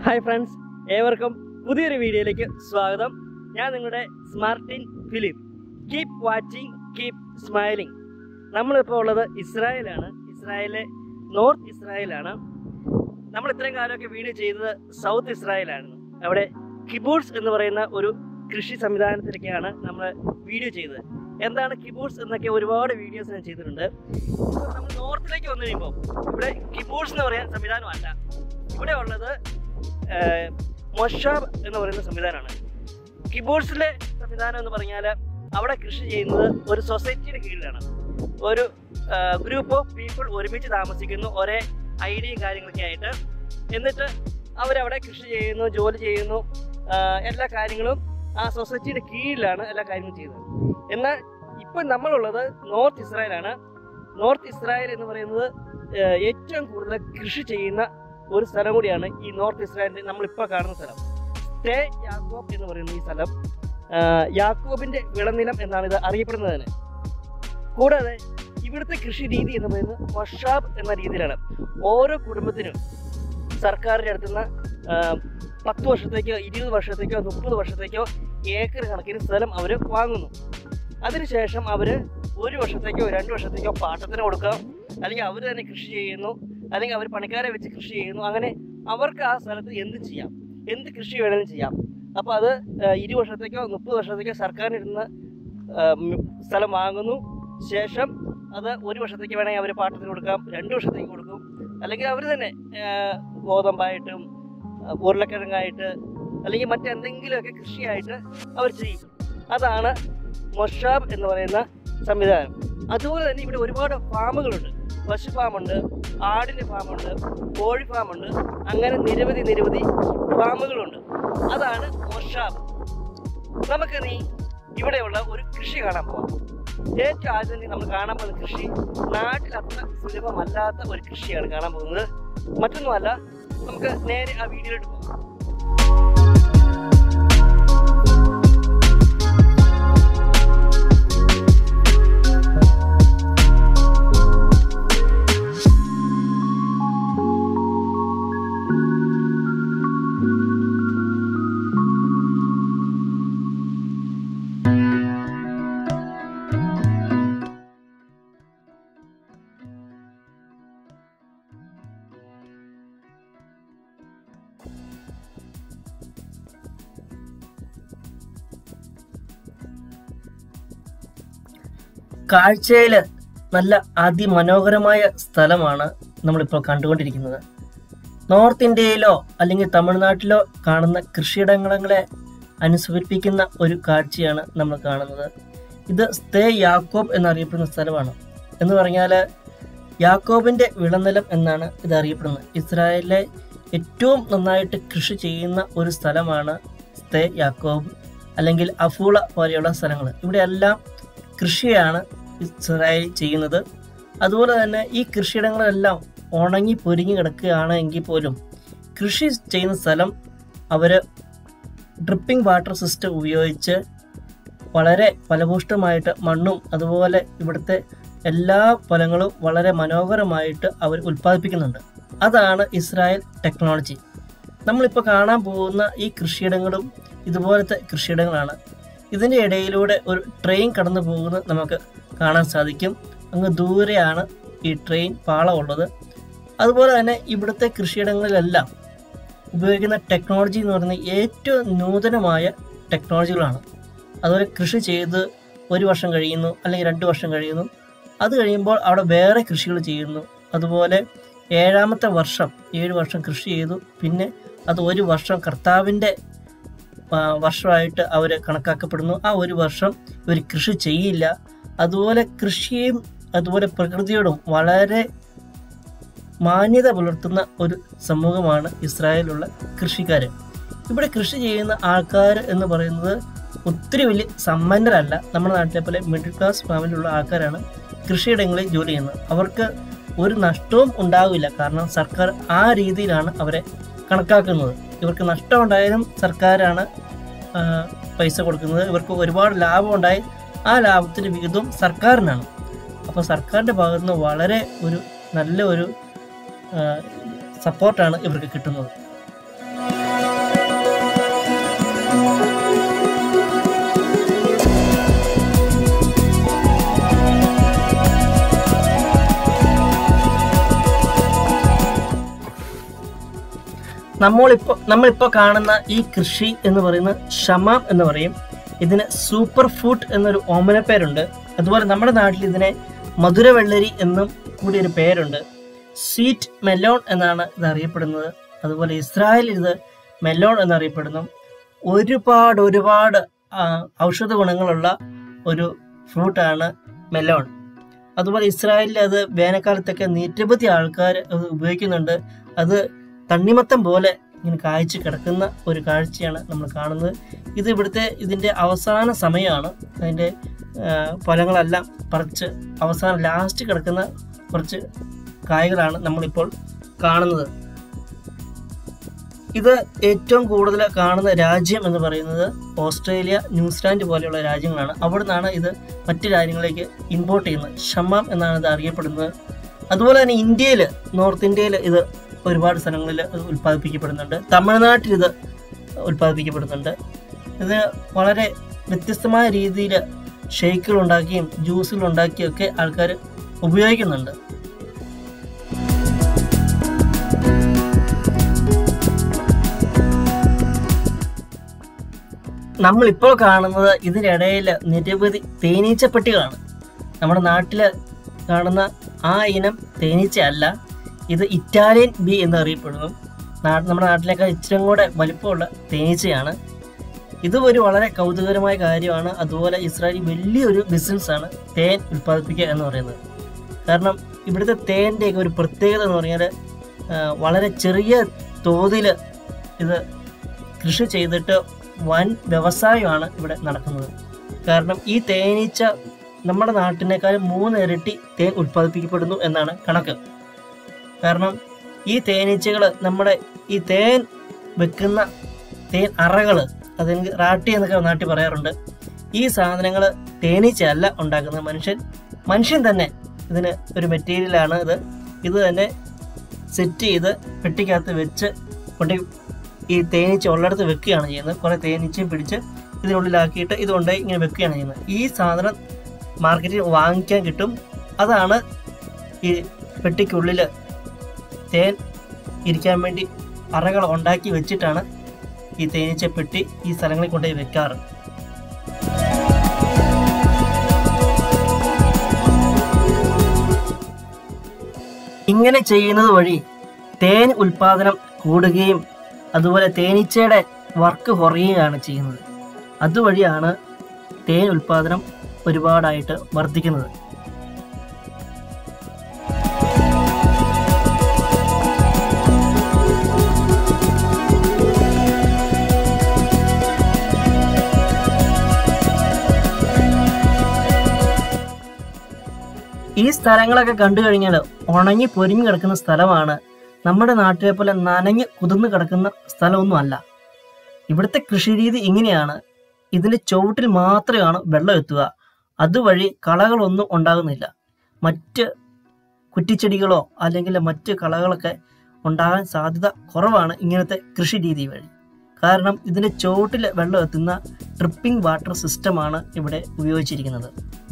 Hi friends ഏവർക്കും പുതിയൊരു വീഡിയോയിലേക്ക് സ്വാഗതം ഞാൻ നിങ്ങളുടെ സ്മാർട്ടിൻ film keep watching keep smiling നമ്മളിപ്പോൾ ഉള്ളത് ഇസ്രായേലാണ് ഇസ്രായേലിലെ നോർത്ത് ഇസ്രായേലാണ് നമ്മൾ ഇത്രയും കാലമൊക്കെ വീഡിയോ ചെയ്തത് സൗത്ത് ഇസ്രായേലായിരുന്നു അവിടെ കിബൂർസ് എന്ന് പറയുന്ന ഒരു കൃഷി സംവിധാനത്തിലൊക്കെയാണ് നമ്മൾ വീഡിയോ ചെയ്തത് എന്താണ് കിബൂർസ് എന്നൊക്കെ ഒരുപാട് വീഡിയോസ് ഞാൻ ചെയ്തിട്ടുണ്ട് ഇപ്പോൾ നമ്മൾ നോർത്തിലേക്ക് വന്നു കഴിയുമ്പോൾ ഇവിടെ കിബൂർസ് എന്ന് പറയാൻ സംവിധാനമല്ല ഇവിടെ ഉള്ളത് ഏഹ്, മൊഷാബ് എന്ന് പറയുന്ന സംവിധാനമാണ് കിബോർഡ്സിലെ സംവിധാനം എന്ന് പറഞ്ഞാൽ അവിടെ കൃഷി ചെയ്യുന്നത് ഒരു സൊസൈറ്റിയുടെ കീഴിലാണ് ഒരു ഗ്രൂപ്പ് ഓഫ് പീപ്പിൾ ഒരുമിച്ച് താമസിക്കുന്നു ഒരേ ഐഡിയയും കാര്യങ്ങളൊക്കെ ആയിട്ട് എന്നിട്ട് അവരവിടെ കൃഷി ചെയ്യുന്നു ജോലി ചെയ്യുന്നു ആഹ് എല്ലാ കാര്യങ്ങളും ആ സൊസൈറ്റിയുടെ കീഴിലാണ് എല്ലാ കാര്യങ്ങളും ചെയ്യുന്നത് എന്നാൽ ഇപ്പം നമ്മളുള്ളത് നോർത്ത് ഇസ്രായേലാണ് നോർത്ത് ഇസ്രായേൽ എന്ന് പറയുന്നത് ആഹ് ഏറ്റവും കൂടുതൽ കൃഷി ചെയ്യുന്ന ഒരു സ്ഥലം കൂടിയാണ് ഈ നോർത്ത് ഇസ്രായേലിൽ നമ്മളിപ്പോൾ കാണുന്ന സ്ഥലം സ്റ്റേ യാക്കോബ് എന്ന് പറയുന്ന ഈ സ്ഥലം ആ, യാക്കോബിന്റെ വിളനിലം എന്നാണ് ഇത് അറിയപ്പെടുന്നത് തന്നെ കൂടാതെ ഇവിടുത്തെ കൃഷി രീതി എന്ന് പറയുന്നത് മഷാബ് എന്ന രീതിയിലാണ് ഓരോ കുടുംബത്തിനും സർക്കാരിൻ്റെ അടുത്തുനിന്ന് ആ, പത്ത് വർഷത്തേക്കോ ഇരുപത് വർഷത്തേക്കോ മുപ്പത് വർഷത്തേക്കോ ഏക്കർ കണക്കിന് സ്ഥലം അവർ വാങ്ങുന്നു അതിനുശേഷം അവർ ഒരു വർഷത്തേക്കോ രണ്ട് വർഷത്തേക്കോ പാട്ടത്തിന് കൊടുക്കാം അല്ലെങ്കിൽ അവർ തന്നെ കൃഷി ചെയ്യുന്നു അല്ലെങ്കിൽ അവർ പണിക്കാരെ വെച്ച് കൃഷി ചെയ്യുന്നു അങ്ങനെ അവർക്ക് ആ സ്ഥലത്ത് എന്തും ചെയ്യാം എന്ത് കൃഷി വേണമെങ്കിലും ചെയ്യാം അപ്പോൾ അത് ആ, ഇരു വർഷത്തേക്കോ മുപ്പത് വർഷത്തേക്കോ സർക്കാരിന് ഇരുന്ന് സ്ഥലം വാങ്ങുന്നു ശേഷം അത് ഒരു വർഷത്തേക്ക് വേണമെങ്കിൽ അവർ പാട്ടത്തിന് കൊടുക്കാം രണ്ട് വർഷത്തേക്ക് കൊടുക്കും അല്ലെങ്കിൽ അവർ തന്നെ ആ, ഗോതമ്പായിട്ടും ആ, ഉരുളക്കിഴങ്ങായിട്ട് അല്ലെങ്കിൽ മറ്റെന്തെങ്കിലുമൊക്കെ കൃഷിയായിട്ട് അവർ ചെയ്യും അതാണ് മൊഷാബ് എന്ന് പറയുന്ന സംവിധാനം അതുപോലെ തന്നെ ഇവിടെ ഒരുപാട് ഫാമുകളുണ്ട് പശു ഫാമുണ്ട് ആടിൻ്റെ ഫാമുണ്ട് കോഴി ഫാമുണ്ട് അങ്ങനെ നിരവധി നിരവധി ഫാമുകളുണ്ട് അതാണ് മൊഷാബ് നമുക്ക് നീ ഇവിടെയുള്ള ഒരു കൃഷി കാണാൻ പോവാം ഏറ്റവും ആദ്യം തന്നെ നമ്മൾ കാണാൻ പോകുന്ന കൃഷി നാട്ടിൽ അത്ര സുലഭമല്ലാത്ത ഒരു കൃഷിയാണ് കാണാൻ പോകുന്നത് മറ്റൊന്നുമല്ല നമുക്ക് നേരെ ആ വീഡിയോയിലോട്ട് പോകാം കാഴ്ചയിൽ നല്ല അതിമനോഹരമായ സ്ഥലമാണ് നമ്മളിപ്പോൾ കണ്ടുകൊണ്ടിരിക്കുന്നത് നോർത്ത് ഇന്ത്യയിലോ അല്ലെങ്കിൽ തമിഴ്നാട്ടിലോ കാണുന്ന കൃഷിയിടങ്ങളെ അനുസ്മരിപ്പിക്കുന്ന ഒരു കാഴ്ചയാണ് നമ്മൾ കാണുന്നത് ഇത് സ്തേ യാക്കോബ് എന്നറിയപ്പെടുന്ന സ്ഥലമാണ് എന്ന് പറഞ്ഞാൽ യാക്കോബിൻ്റെ വിളനിലം എന്നാണ് ഇത് അറിയപ്പെടുന്നത് ഇസ്രായേലിലെ ഏറ്റവും നന്നായിട്ട് കൃഷി ചെയ്യുന്ന ഒരു സ്ഥലമാണ് സ്തേ യാക്കോബ് അല്ലെങ്കിൽ അഫൂള പോലെയുള്ള സ്ഥലങ്ങൾ ഇവിടെയെല്ലാം കൃഷിയാണ് ഇസ്രായേൽ ചെയ്യുന്നത് അതുപോലെ തന്നെ ഈ കൃഷിയിടങ്ങളെല്ലാം ഉണങ്ങി പൊരിഞ്ഞു കിടക്കുകയാണ് എങ്കിൽ പോലും കൃഷി ചെയ്യുന്ന സ്ഥലം അവർ ഡ്രിപ്പിംഗ് വാട്ടർ സിസ്റ്റം ഉപയോഗിച്ച് വളരെ ഫലഭൂഷ്ടമായിട്ട് മണ്ണും അതുപോലെ ഇവിടുത്തെ എല്ലാ ഫലങ്ങളും വളരെ മനോഹരമായിട്ട് അവർ ഉൽപ്പാദിപ്പിക്കുന്നുണ്ട് അതാണ് ഇസ്രായേൽ ടെക്നോളജി നമ്മളിപ്പോൾ കാണാൻ പോകുന്ന ഈ കൃഷിയിടങ്ങളും ഇതുപോലത്തെ കൃഷിയിടങ്ങളാണ് ഇതിൻ്റെ ഇടയിലൂടെ ഒരു ട്രെയിൻ കടന്നു പോകുന്നത് നമുക്ക് കാണാൻ സാധിക്കും അങ്ങ് ദൂരെയാണ് ഈ ട്രെയിൻ പാളം ഉള്ളത് അതുപോലെ തന്നെ ഇവിടുത്തെ കൃഷിയിടങ്ങളിലെല്ലാം ഉപയോഗിക്കുന്ന ടെക്നോളജി എന്ന് പറയുന്നത് ഏറ്റവും നൂതനമായ ടെക്നോളജികളാണ് അതുപോലെ കൃഷി ചെയ്ത് ഒരു വർഷം കഴിയുന്നു അല്ലെങ്കിൽ രണ്ട് വർഷം കഴിയുന്നു അത് കഴിയുമ്പോൾ അവിടെ വേറെ കൃഷികൾ ചെയ്യുന്നു അതുപോലെ ഏഴാമത്തെ വർഷം ഏഴ് വർഷം കൃഷി ചെയ്തു പിന്നെ അത് ഒരു വർഷം കർത്താവിൻ്റെ ആ, വർഷമായിട്ട് അവർ കണക്കാക്കപ്പെടുന്നു ആ ഒരു വർഷം ഇവർ കൃഷി ചെയ്യില്ല അതുപോലെ കൃഷിയും അതുപോലെ പ്രകൃതിയോടും വളരെ മാന്യത പുലർത്തുന്ന ഒരു സമൂഹമാണ് ഇസ്രായേലുള്ള കൃഷിക്കാർ ഇവിടെ കൃഷി ചെയ്യുന്ന ആൾക്കാർ എന്ന് പറയുന്നത് ഒത്തിരി വലിയ സമ്പന്നരല്ല നമ്മുടെ നാട്ടിലെ പോലെ മിഡിൽ ക്ലാസ് ഫാമിലിയുള്ള ആൾക്കാരാണ് കൃഷിയിടങ്ങളിൽ ജോലി ചെയ്യുന്നത് അവർക്ക് ഒരു നഷ്ടവും ഉണ്ടാവില്ല കാരണം സർക്കാർ ആ രീതിയിലാണ് അവരെ കണക്കാക്കുന്നത് ഇവർക്ക് നഷ്ടമുണ്ടായാലും സർക്കാരാണ് ആ, പൈസ കൊടുക്കുന്നത് ഇവർക്ക് ഒരുപാട് ലാഭം ഉണ്ടായി ആ ലാഭത്തിൻ്റെ വിഹിതവും സർക്കാരിനാണ് അപ്പോൾ സർക്കാരിൻ്റെ ഭാഗത്തു നിന്ന് വളരെ ഒരു നല്ല ഒരു സപ്പോർട്ടാണ് ഇവർക്ക് കിട്ടുന്നത് നമ്മളിപ്പോൾ നമ്മളിപ്പോൾ കാണുന്ന ഈ കൃഷി എന്ന് പറയുന്നത് ഷമാം എന്ന് പറയും ഇതിന് സൂപ്പർ ഫുഡ് എന്നൊരു ഓമന പേരുണ്ട് അതുപോലെ നമ്മുടെ നാട്ടിൽ ഇതിനെ മധുരവെള്ളരി എന്നും കൂടി ഒരു പേരുണ്ട് സ്വീറ്റ് മെലോൺ എന്നാണ് ഇത് അറിയപ്പെടുന്നത് അതുപോലെ ഇസ്രായേലിൽ ഇത് മെലോൺ എന്നറിയപ്പെടുന്നു ഒരുപാട് ഒരുപാട് ആ, ഔഷധ ഗുണങ്ങളുള്ള ഒരു ഫ്രൂട്ടാണ് മെലോൺ അതുപോലെ ഇസ്രായേലിൽ അത് വേനൽക്കാലത്തൊക്കെ നിരവധി ആൾക്കാർ അത് ഉപയോഗിക്കുന്നുണ്ട് അത് തണ്ണിമത്തം പോലെ ഇങ്ങനെ കായ്ച്ച് കിടക്കുന്ന ഒരു കാഴ്ചയാണ് നമ്മൾ കാണുന്നത് ഇത് ഇവിടുത്തെ ഇതിൻ്റെ അവസാന സമയമാണ് അതിൻ്റെ ആ, ഫലങ്ങളെല്ലാം പറിച്ച് അവസാനം ലാസ്റ്റ് കിടക്കുന്ന കുറച്ച് കായ്കളാണ് നമ്മളിപ്പോൾ കാണുന്നത് ഇത് ഏറ്റവും കൂടുതൽ കാണുന്ന രാജ്യം എന്ന് പറയുന്നത് ഓസ്ട്രേലിയ ന്യൂസിലാൻഡ് പോലെയുള്ള രാജ്യങ്ങളാണ് അവിടെ നിന്നാണ് ഇത് മറ്റ് രാജ്യങ്ങളിലേക്ക് ഇമ്പോർട്ട് ചെയ്യുന്നത് ഷമാം എന്നാണ് ഇത് അറിയപ്പെടുന്നത് അതുപോലെ തന്നെ ഇന്ത്യയിൽ നോർത്ത് ഇന്ത്യയിൽ ഇത് ഒരുപാട് സ്ഥലങ്ങളിൽ ഇത് ഉൽപ്പാദിപ്പിക്കപ്പെടുന്നുണ്ട് തമിഴ്നാട്ടിൽ ഇത് ഉൽപ്പാദിപ്പിക്കപ്പെടുന്നുണ്ട് ഇത് വളരെ വ്യത്യസ്തമായ രീതിയിൽ ഷേക്കുകൾ ഉണ്ടാക്കിയും ജ്യൂസുകൾ ഉണ്ടാക്കിയും ഒക്കെ ആൾക്കാർ ഉപയോഗിക്കുന്നുണ്ട് നമ്മളിപ്പോൾ കാണുന്നത് ഇതിനിടയിൽ നിരവധി തേനീച്ചപ്പെട്ടികളാണ് നമ്മുടെ നാട്ടിൽ കാണുന്ന ആ ഇനം തേനീച്ചയല്ല ഇത് ഇറ്റാലിയൻ ബി എന്നറിയപ്പെടുന്നു നാ- നമ്മുടെ നാട്ടിലേക്കാൾ ഇച്ചിരി കൂടെ വലിപ്പമുള്ള തേനീച്ചയാണ് ഇത് ഒരു വളരെ കൗതുകരമായ കാര്യമാണ് അതുപോലെ ഇസ്രായേലി വലിയൊരു ബിസിനസ്സാണ് തേൻ ഉൽപ്പാദിപ്പിക്കുക എന്ന് പറയുന്നത് കാരണം ഇവിടുത്തെ തേൻ്റെയൊക്കെ ഒരു പ്രത്യേകത എന്ന് പറഞ്ഞാൽ ആ, വളരെ ചെറിയ തോതിൽ ഇത് കൃഷി ചെയ്തിട്ട് വൻ വ്യവസായമാണ് ഇവിടെ നടക്കുന്നത് കാരണം ഈ തേനീച്ച നമ്മുടെ നാട്ടിനേക്കാളും മൂന്ന് ഇരട്ടി തേൻ ഉൽപ്പാദിപ്പിക്കപ്പെടുന്നു എന്നാണ് കണക്ക് കാരണം ഈ തേനീച്ചകൾ നമ്മുടെ ഈ തേൻ വെക്കുന്ന തേൻ അറകൾ അതെനിക്ക് റാട്ടി എന്നൊക്കെ നാട്ടിൽ പറയാറുണ്ട് ഈ സാധനങ്ങൾ തേനീച്ച അല്ല ഉണ്ടാക്കുന്നത് മനുഷ്യൻ മനുഷ്യൻ തന്നെ ഇതിന് ഒരു മെറ്റീരിയലാണ് ഇത് ഇത് തന്നെ സെറ്റ് ചെയ്ത് പെട്ടിക്കകത്ത് വെച്ച് കൊണ്ട് ഈ തേനീച്ച ഉള്ളിടത്ത് വെക്കുകയാണ് ചെയ്യുന്നത് കുറേ തേനീച്ചയും പിടിച്ച് ഇതിനുള്ളിലാക്കിയിട്ട് ഇത് കൊണ്ടുപോയി ഇങ്ങനെ വെക്കുകയാണ് ചെയ്യുന്നത് ഈ സാധനം മാർക്കറ്റിൽ വാങ്ങിക്കാൻ കിട്ടും അതാണ് ഈ പെട്ടിക്കുള്ളിൽ തേൻ ഇരിക്കാൻ വേണ്ടി അറകൾ ഉണ്ടാക്കി വെച്ചിട്ടാണ് ഈ തേനീച്ച പെട്ടി ഈ സ്ഥലങ്ങളിൽ കൊണ്ടുപോയി വെക്കാറ് ഇങ്ങനെ ചെയ്യുന്നത് വഴി തേൻ ഉൽപാദനം കൂടുകയും അതുപോലെ തേനീച്ചയുടെ വർക്ക് കുറയുകയാണ് ചെയ്യുന്നത് അതുവഴിയാണ് തേൻ ഉൽപാദനം ഒരുപാടായിട്ട് വർദ്ധിക്കുന്നത് ഈ സ്ഥലങ്ങളൊക്കെ കണ്ടു കഴിഞ്ഞാൽ ഉണങ്ങി പൊരിഞ്ഞു കിടക്കുന്ന സ്ഥലമാണ് നമ്മുടെ നാട്ടിലെ പോലെ നനഞ്ഞ് കുതിർന്ന് കിടക്കുന്ന സ്ഥലമൊന്നും അല്ല ഇവിടുത്തെ കൃഷി രീതി ഇങ്ങനെയാണ് ഇതിന്റെ ചുവട്ടിൽ മാത്രമാണ് വെള്ളം എത്തുക അതുവഴി കളകളൊന്നും ഉണ്ടാകുന്നില്ല മറ്റ് കുറ്റിച്ചെടികളോ അല്ലെങ്കിൽ മറ്റ് കളകളൊക്കെ ഉണ്ടാകാൻ സാധ്യത കുറവാണ് ഇങ്ങനത്തെ കൃഷി രീതി വഴി കാരണം ഇതിന്റെ ചുവട്ടിൽ വെള്ളം എത്തുന്ന ട്രിപ്പിംഗ് വാട്ടർ സിസ്റ്റമാണ് ഇവിടെ ഉപയോഗിച്ചിരിക്കുന്നത്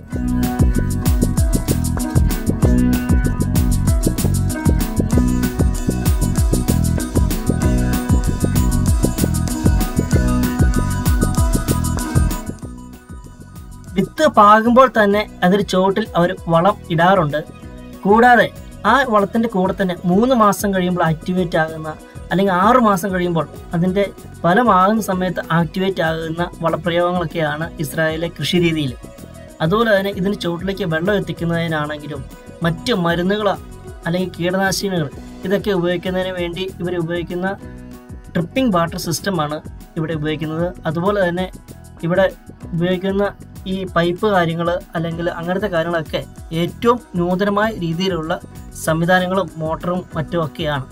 വിത്ത് പാകുമ്പോൾ തന്നെ അതിന് ചുവട്ടിൽ അവർ വളം ഇടാറുണ്ട് കൂടാതെ ആ വളത്തിൻ്റെ കൂടെ തന്നെ മൂന്ന് മാസം കഴിയുമ്പോൾ ആക്ടിവേറ്റ് ആകുന്ന അല്ലെങ്കിൽ ആറു മാസം കഴിയുമ്പോൾ അതിൻ്റെ ഫലമാകുന്ന സമയത്ത് ആക്ടിവേറ്റ് ആകുന്ന വളപ്രയോഗങ്ങളൊക്കെയാണ് ഇസ്രായേലിലെ കൃഷി രീതിയിൽ അതുപോലെ തന്നെ ഇതിന് ചുവട്ടിലേക്ക് വെള്ളം എത്തിക്കുന്നതിനാണെങ്കിലും മറ്റ് മരുന്നുകൾ അല്ലെങ്കിൽ കീടനാശിനികൾ ഇതൊക്കെ ഉപയോഗിക്കുന്നതിന് വേണ്ടി ഇവർ ഉപയോഗിക്കുന്ന ട്രിപ്പിംഗ് വാട്ടർ സിസ്റ്റമാണ് ഇവിടെ ഉപയോഗിക്കുന്നത് അതുപോലെ തന്നെ ഇവിടെ ഉപയോഗിക്കുന്ന ഈ പൈപ്പ് കാര്യങ്ങൾ അല്ലെങ്കിൽ അങ്ങനത്തെ കാര്യങ്ങളൊക്കെ ഏറ്റവും നൂതനമായ രീതിയിലുള്ള സംവിധാനങ്ങളും മോട്ടറും മറ്റും ഒക്കെയാണ്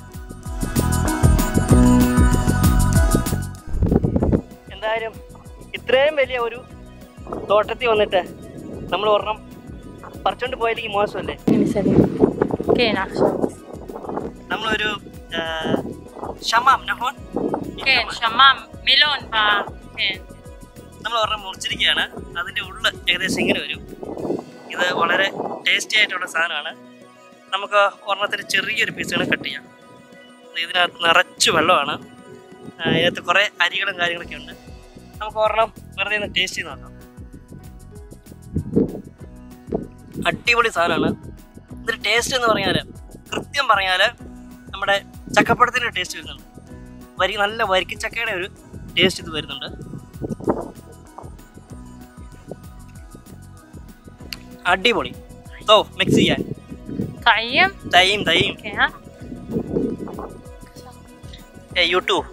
എന്തായാലും ഇത്രയും വലിയ ഒരു തോട്ടത്തിൽ വന്നിട്ട് നമ്മൾ ഒരെണ്ണം പറിച്ചോണ്ട് പോയതിലേക്ക് മോശമല്ലേ כן, עכשיו. നമ്മളൊരു ഷമാം നഹോൺ כן, שמם, מילון ב... כן. നമ്മൾ ഒരെണ്ണം മുറിച്ചിരിക്കുകയാണ് അതിൻ്റെ ഉള്ളിൽ ഏകദേശം ഇങ്ങനെ വരും ഇത് വളരെ ടേസ്റ്റി ആയിട്ടുള്ള സാധനമാണ് നമുക്ക് ഒരെണ്ണത്തിന് ചെറിയൊരു പീസുകൾ കട്ട് ചെയ്യാം ഇതിനകത്ത് നിറച്ച് വെള്ളമാണ് ആ, ഇതിനകത്ത് കുറേ അരികളും കാര്യങ്ങളൊക്കെ ഉണ്ട് നമുക്ക് ഒരെണ്ണം വെറുതെ ഒന്ന് ടേസ്റ്റ് ചെയ്ത് നോക്കാം അടിപൊളി സാധനമാണ് ഇതിൻ്റെ ടേസ്റ്റ് എന്ന് പറഞ്ഞാൽ കൃത്യം പറഞ്ഞാൽ നമ്മുടെ ചക്കപ്പഴത്തിൻ്റെ ടേസ്റ്റ് വരുന്നുണ്ട് വരി നല്ല വരിക്കച്ചക്കയുടെ ഒരു ടേസ്റ്റ് ഇത് വരുന്നുണ്ട് അടിപൊളി ഓ മിക്സ് ചെയ്യാൻ טעים? തൈയും തൈയും כן. אה? ഏ യൂട്യൂബ്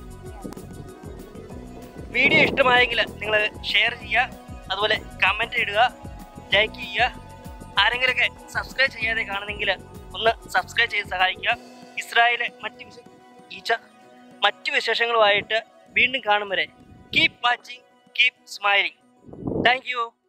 വീഡിയോ ഇഷ്ടമായെങ്കിൽ നിങ്ങൾ ഷെയർ ചെയ്യുക അതുപോലെ കമൻറ്റ് ഇടുക ലൈക്ക് ചെയ്യുക ആരെങ്കിലുമൊക്കെ സബ്സ്ക്രൈബ് ചെയ്യാതെ കാണുന്നെങ്കിൽ ഒന്ന് സബ്സ്ക്രൈബ് ചെയ്ത് സഹായിക്കുക ഇസ്രായേലിലെ മറ്റ് വിശ ഈച്ച മറ്റു വിശേഷങ്ങളുമായിട്ട് വീണ്ടും കാണും വരെ keep watching keep smiling thank U